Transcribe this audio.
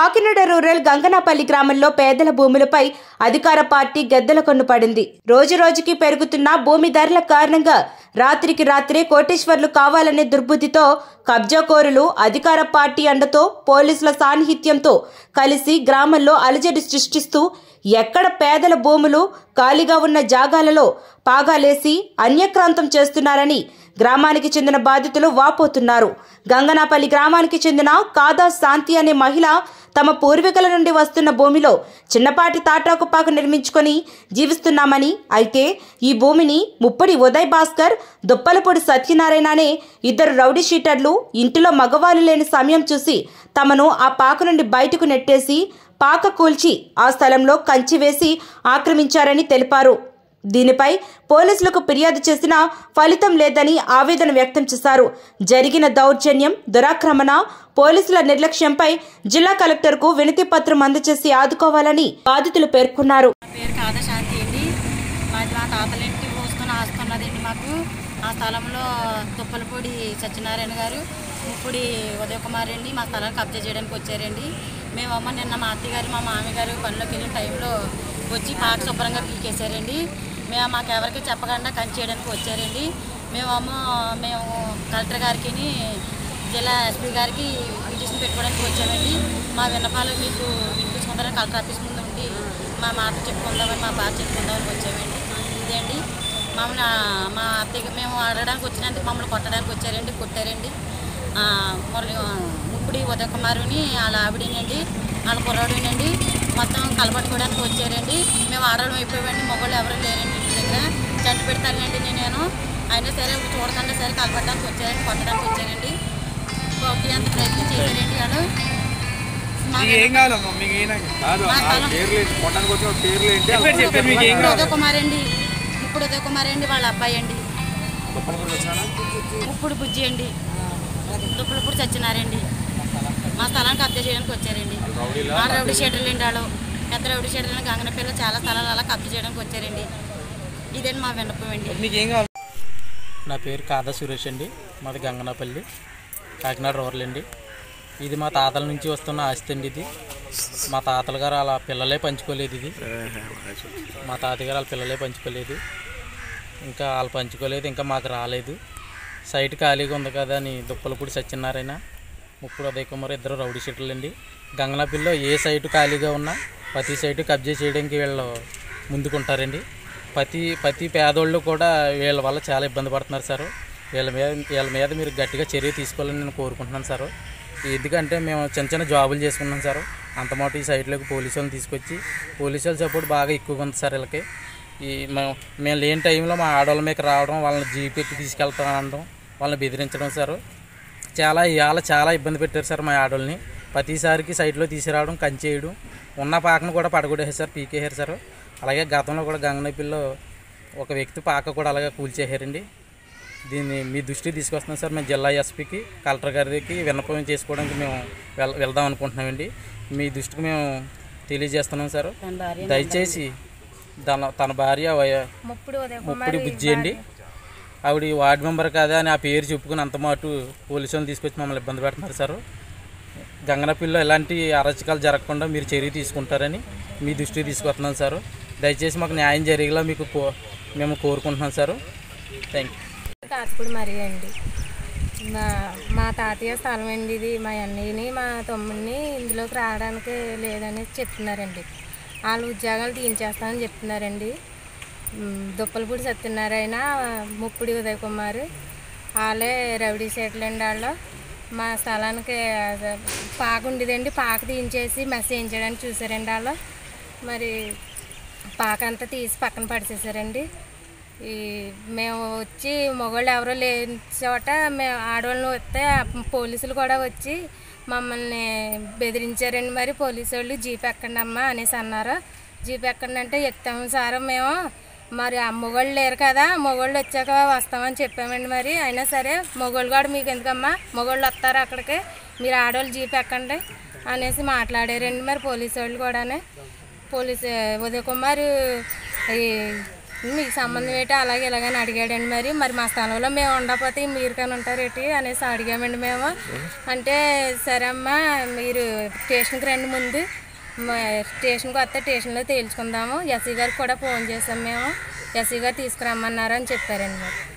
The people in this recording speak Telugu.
కాకినాడ రూరల్ గంగనాపల్లి గ్రామంలో పేదల భూములపై అధికార పార్టీ గద్దెల కన్ను పడింది రోజు రోజుకి పెరుగుతున్న భూమి ధరల కారణంగా రాత్రికి రాత్రే కోటేశ్వర్లు కావాలనే దుర్బుద్ధితో కబ్జాకోరులు అధికార పార్టీ అండతో పోలీసుల సాన్నిహిత్యంతో కలిసి గ్రామంలో అలజడి సృష్టిస్తూ ఎక్కడ పేదల భూములు ఖాళీగా ఉన్న జాగాలలో పాగాలేసి అన్యక్రాంతం చేస్తున్నారని గ్రామానికి చెందిన బాధితులు వాపోతున్నారు గంగనాపల్లి గ్రామానికి చెందిన కాదా శాంతి అనే మహిళ తమ పూర్వీకుల నుండి వస్తున్న భూమిలో చిన్నపాటి తాటాకు పాక నిర్మించుకొని జీవిస్తున్నామని అయితే ఈ భూమిని ముప్పడి ఉదయ్ భాస్కర్ దుప్పలపూడి సత్యనారాయణ అనే ఇద్దరు రౌడీ షీటర్లు ఇంటిలో మగవాళ్ళు లేని సమయం చూసి తమను ఆ పాక నుండి బయటకు నెట్టేసి పాక కూల్చి ఆ స్థలంలో కంచి వేసి ఆక్రమించారని తెలిపారు దీనిపై పోలీసులకు ఫిర్యాదు చేసినా ఫలితం లేదని ఆవేదన వ్యక్తం చేశారు జరిగిన దౌర్జన్యం దురాక్రమణ పోలీసుల నిర్లక్ష్యంపై జిల్లా కలెక్టర్కు వినతి పత్రం అందజేసి ఆదుకోవాలని బాధితులు పేర్కొన్నారు నా పేరు కాదా శాంతి అండి మాది మా తాతల ఇంటి పోసుకొని ఆస్తున్నదండి మాకు ఆ స్థలంలో తుప్పలపూడి సత్యనారాయణ గారు ముప్పుడి ఉదయ కుమార్ అండి మా స్థలాన్ని కబ్జా చేయడానికి వచ్చారండి మేమమ్మ నిన్న మా అత్తగారు మా మామగారు పనిలోకి వెళ్ళిన టైంలో వచ్చి పాక శుభ్రంగా పీకేశారండి మేము మాకు ఎవరికి చెప్పకుండా కంచి చేయడానికి వచ్చారండి మేమమ్మ మేము కలెక్టర్ గారికి జిల్లా ఎస్పీ గారికి పిటిషన్ పెట్టుకోవడానికి వచ్చామండి మా విన్నపాలు మీకు వినిపించుకుంటారని కలెక్టర్ ఆఫీస్ ముందు ఉండి మా మాట చెప్పుకుందామని మా బాధ చెప్పుకుందామని వచ్చామండి ఇదేండి మమ్మల్ని మా అత్తయ్య మేము అడగడానికి వచ్చినందుకు మమ్మల్ని కొట్టడానికి వచ్చారండి కొట్టారండి ఆ, మురళి ముప్పుడి ఉదయ కుమారుని వాళ్ళ ఆవిడనండి వాళ్ళ కుర్రాడునండి మొత్తం కలపట్టుకోవడానికి వచ్చారండి మేము ఆడడం అయిపోయామండి మొగళ్ళు ఎవరు లేరండి ఇంటి దగ్గర జంట పెడతానండి నేను అయినా సరే చూడకుండా సరే కలపడానికి వచ్చారండి కొట్టడానికి వచ్చారండి కొట్టి అంత ప్రయత్నం చేశారండి వాళ్ళు మా మీకు ఏం కావాలమ్మా మీకు ఏం కాదు మా ఆ స్థలం. పేర్లు ఏంటి కొట్టడానికి వచ్చిన పేర్లు ఏంటి చెప్పారు చెప్పారు మీకు ఏం ఇప్పుడు కావాలి ఉదయ కుమార్ అండి ఇప్పుడు ఉదయ కుమార్ అండి వాళ్ళ అబ్బాయి అండి దుప్పలపూడి వచ్చినానా ఇప్పుడు బుజ్జి అండి దుప్పులపూడి చచ్చినారండి మా స్థలానికి కబ్జా చేయడానికి వచ్చారండి రౌడీలా? ఆ రౌడీ షెడ్యూల్ అండి వాళ్ళు పెద్ద రౌడీ షెడ్యూల్ గంగనపల్లి చాలా స్థలాలు అలా కబ్జా చేయడానికి వచ్చారండి ఇదండి మా విన్నపం అండి మీకు ఏం కావాలి నా పేరు కాదా సురేష్ అండి మాది గంగనపల్లి కాకినాడ రూరల్ అండి ఇది మా తాతల నుంచి వస్తున్న ఆస్తి అండి ఇది మా తాతల గారు అలా పిల్లలే పంచుకోలేదు ఇది మా తాతయ్య గారు వాళ్ళ పిల్లలే పంచుకోలేదు ఇంకా వాళ్ళు పంచుకోలేదు ఇంకా మాకు రాలేదు సైట్ ఖాళీగా ఉంది కదా అని దుప్పలపూడి సత్యనారాయణ ముప్పుడు ఉదయ్ కుమార్ ఇద్దరు రౌడీ షీటర్లు అండి గంగనపల్లిలో ఏ సైటు ఖాళీగా ఉన్నా ప్రతి సైటు కబ్జా చేయడానికి వీళ్ళు ముందుకుంటారండి ప్రతి ప్రతి పేదోళ్ళు కూడా వీళ్ళ వల్ల చాలా ఇబ్బంది పడుతున్నారు సార్ వీళ్ళ మీద వీళ్ళ మీద మీరు గట్టిగా చర్య తీసుకోవాలని నేను కోరుకుంటున్నాను సార్ ఎందుకంటే మేము చిన్న చిన్న జాబులు చేసుకున్నాం సార్ అంత మాట ఈ సైట్లోకి పోలీసు వాళ్ళని తీసుకొచ్చి పోలీసు వాళ్ళ సపోర్ట్ బాగా ఎక్కువగా ఉంది సార్ వీళ్ళకి ఈ మేము మేము లేని టైంలో మా ఆడవాళ్ళ మీద రావడం వాళ్ళని జీప్ ఎక్కి తీసుకెళ్తాం అనడం వాళ్ళని బెదిరించడం సార్ చాలా ఇవాళ చాలా ఇబ్బంది పెట్టారు సార్ మా ఆడవాళ్ళని ప్రతిసారికి సైట్లో తీసుకురావడం కంచేయడం ఉన్న పాకను కూడా పడగొట్టేసారు పీకేసారు సార్ అలాగే గతంలో కూడా గంగనపిల్లో ఒక వ్యక్తి పాక కూడా అలాగే కూల్చేసారండి దీన్ని మీ దృష్టికి తీసుకొస్తున్నాం సార్ మేము జిల్లా ఎస్పీకి కలెక్టర్ గారికి విన్నపం చేసుకోవడానికి మేము వెళ్ వెళ్దాం అనుకుంటున్నామండి మీ దృష్టికి మేము తెలియజేస్తున్నాం సార్ తన భార్య దయచేసి తన తన భార్య వయ- ముప్పుడు ఉదయ ముప్పుడి బుజ్జి అండి ఆవిడ వార్డు మెంబర్ కదా అని ఆ పేరు చెప్పుకుని అంత మాట పోలీసు వాళ్ళు తీసుకొచ్చి మమ్మల్ని ఇబ్బంది పెడుతున్నారు సార్ గంగనపిల్లో ఎలాంటి అరచకాలు జరగకుండా మీరు చర్య తీసుకుంటారని మీ దృష్టికి తీసుకొస్తున్నాం సార్ దయచేసి మాకు న్యాయం జరిగేలా మీకు కో మేము కోరుకుంటున్నాం సార్ థ్యాంక్ యూ కాసుకుడు మరీ అండి మా మా తాతయ్య స్థలం అండి ఇది మా అన్నయ్యని మా తమ్ముడిని ఇందులోకి రావడానికి లేదని చెప్తున్నారండి వాళ్ళు ఉద్యోగాలు తీయించేస్తామని చెప్తున్నారండి ఉమ్, దుప్పలపూడి సత్యనారాయణ ముప్పుడి ఉదయ్ కుమార్ వాళ్ళే రౌడీ షీట్లు అండి వాళ్ళు మా స్థలానికి అదే పాక ఉండేదండి పాక తీయించేసి మెస్ వేయించడానికి చూసారండి వాళ్ళు మరి పాక అంతా తీసి పక్కన పడిచేసారండి ఈ మేము వచ్చి మగవాళ్ళు ఎవరో లేని చోట మేము ఆడవాళ్ళని వస్తే ఆ పోలీసులు కూడా వచ్చి మమ్మల్ని బెదిరించారండి మరి పోలీసు వాళ్ళు జీప్ ఎక్కండి అమ్మా అనేసి అన్నారు జీప్ ఎక్కండి అంటే ఎక్కాము సార్ మేము మరి ఆ మొగోళ్ళు లేరు కదా మొగోళ్ళు వచ్చాక వస్తామని చెప్పామండి మరి అయినా సరే మొగోళ్ళు కూడా మీకు ఎందుకమ్మా మొగోళ్ళు వస్తారు అక్కడికి మీరు ఆడవాళ్ళు జీప్ ఎక్కండి అనేసి మాట్లాడారండి మరి పోలీసు వాళ్ళు కూడానే పోలీసు ఉదయ్ కుమార్ ఈ మీకు సంబంధం ఏంటి అలాగే ఇలాగని అడిగాడండి మరి మరి మా స్థలంలో మేము ఉండకపోతే మీరు కానీ ఉంటారేటి అనేసి అడిగామండి మేము అంటే సరే అమ్మా మీరు స్టేషన్కి రండి ముందు మా స్టేషన్కి వస్తే స్టేషన్లో తేల్చుకుందాము ఎస్సీ గారికి కూడా ఫోన్ చేసాం మేము ఎస్సీ గారు తీసుకురమ్మన్నారు అని చెప్పారండి మరి